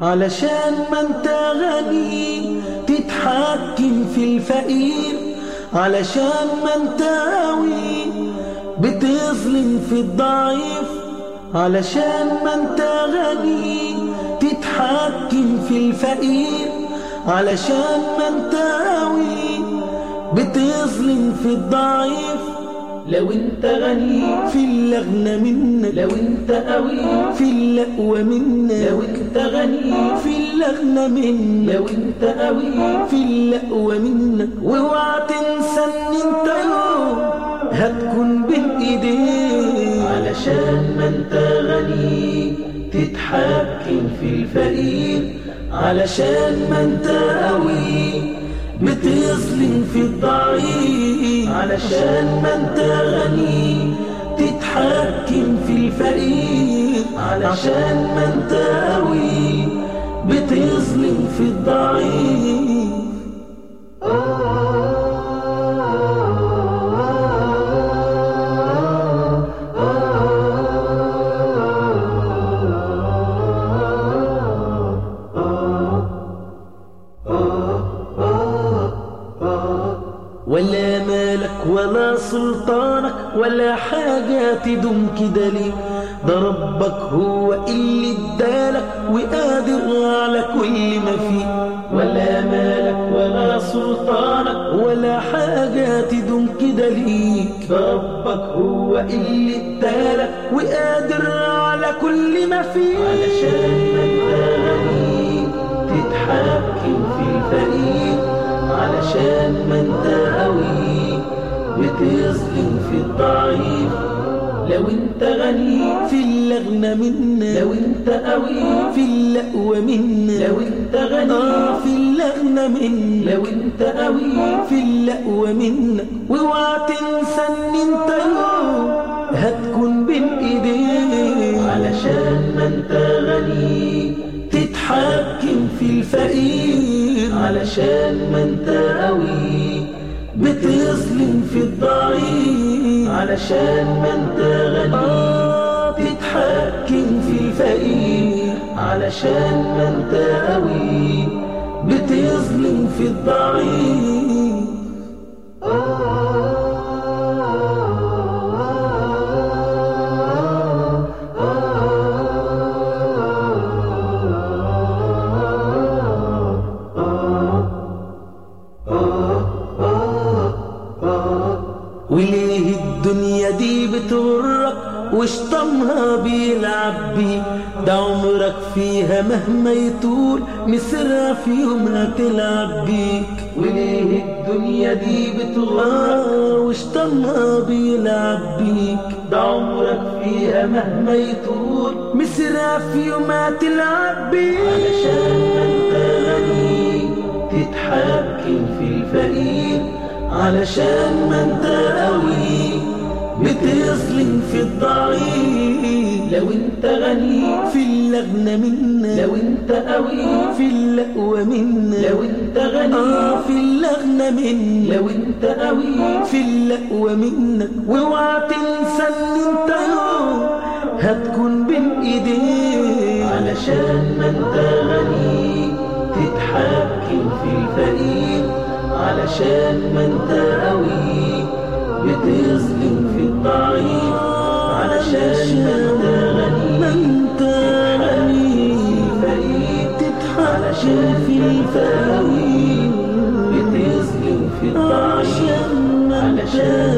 علشان ما انت غني تتحكم في الفقير علشان ما انت قوي بتظلم في الضعيف علشان ما انت غني تتحكم في الفقير علشان ما انت قوي بتظلم في الضعيف لو انت غني في اللغنى منك لو انت قوي في اللقوى منك لو انت غني في اللغنى منك لو انت قوي في اللقوى منك واوعى تنسى ان انت يوم هتكون بين ايديك علشان ما انت غني تتحكم في الفقير علشان ما انت قوي بتظلم في الضعيف علشان ما انت غني تتحكم في الفقير علشان ما انت قوي بتظلم في الضعيف ولا مالك ولا سلطانك ولا حاجة تدوم كده ليه ده ربك هو اللي ادالك وقادر على كل ما فيه ولا مالك ولا سلطانك ولا حاجة تدوم كده ليك ده ربك هو اللي ادالك وقادر على كل ما فيه علشان ما انت غني تتحكم في الفقير علشان ما انت قوي بتظلم في الضعيف لو انت غني في اللغنى منا لو انت قوي في اللقوى منا لو انت غني آه في اللغنى منا لو انت قوي في اللقوى منا واوعى تنسى ان انت يوم هتكون بين ايديك علشان ما انت غني تتحكم في الفقير علشان ما انت قوي بتظلم في الضعيف علشان ما انت غني آه تتحكم في الفقير علشان ما انت قوي بتظلم في الضعيف وليه الدنيا دي بتغرك وشطمها بيلعب بيك ده عمرك فيها مهما يطول مصرها في يوم هتلعب بيك وليه الدنيا دي بتغرق آه وشطمها بيلعب بيك ده عمرك فيها مهما يطول مصرها في يوم هتلعب بيك علشان ما انت غني تتحكم في الفقير علشان ما انت قوي بتظلم في الضعيف لو انت غني في اللغنى منا لو انت قوي في اللقوى منا لو انت غني آه في اللغنى منا لو انت قوي في اللقوى منك واوعى تنسى ان انت يوم هتكون بين ايديك علشان ما انت غني تتحكم في الفقير علشان ما انت قوي بتظلم في الضعيف علشان ما انت غني ما انت غني فقير تتحكم في الفقير بتظلم في الضعيف عشان ما انت علشان